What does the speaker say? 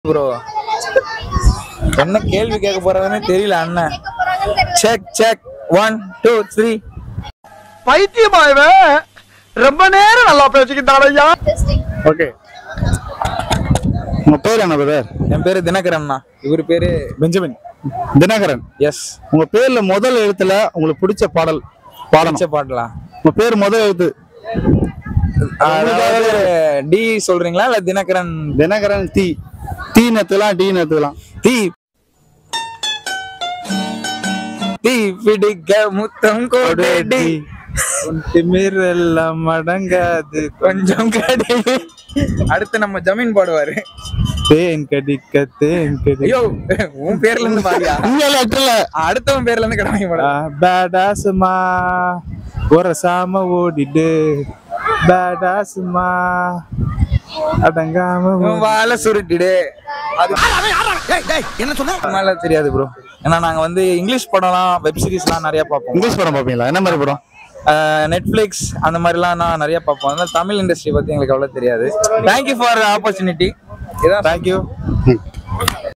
bro என்ன கேள்வி கேட்க போறதுன்னு தெரியல அண்ணன் check check one two three பைத்தியமா இவன் ரொம்ப நேரம் நல்லா பேசிக்கிட்டான் ஐயா ஓகே உங்க பேர் என்ன பிரதர் என் பேரு தினகரன் இவர் பேரு பெஞ்சமின் தினகரன் எஸ் உங்க பேர்ல முதல் எழுத்துல உங்களுக்கு பிடிச்ச பாடல் பாடணும் பிடிச்ச பாட்டலாம் உங்க பேர் முதல் எழுத்து அதாவது டி சொல்றீங்களா இல்ல தினகரன் தினகரன் தி தீ நத்துலாம் டி நத்துலாம் தீ தீ பிடிக்க முத்தம் கொடடி திமிரெல்லாம் அடங்காது கொஞ்சம் கடி அடுத்து நம்ம ஜமீன் பாடுவாரு தேன் கடிக்க தேன் கடி ஐயோ உன் பேர்ல இருந்து பாடியா இங்க லெட்டர்ல அடுத்தவன் பேர்ல இருந்து கடமை பாடு பேடாசுமா ஒரு சாம ஓடிடு பேடாசுமா அடங்காம உன் வாழை சுருட்டிடு அது என்ன சொன்ன மேல தெரியாது ப்ரோ ஏன்னா நாங்க வந்து இங்கிலீஷ் படம்லாம் வெப் சீரிஸ்லாம் நிறைய பார்ப்போம் இங்கிலீஷ் படம் பாப்பீங்களா என்ன மாதிரி படம் நெட்ஃபிளிக்ஸ் அந்த மாதிரிலாம் நான் நிறைய பார்ப்போம் அதனால தமிழ் இண்டஸ்ட்ரி பத்தி எங்களுக்கு அவ்வளவு தெரியாது தேங்க்யூ ஃபார் ஆப்பர்ச்சுனிட்டி இதான் தேங்க்யூ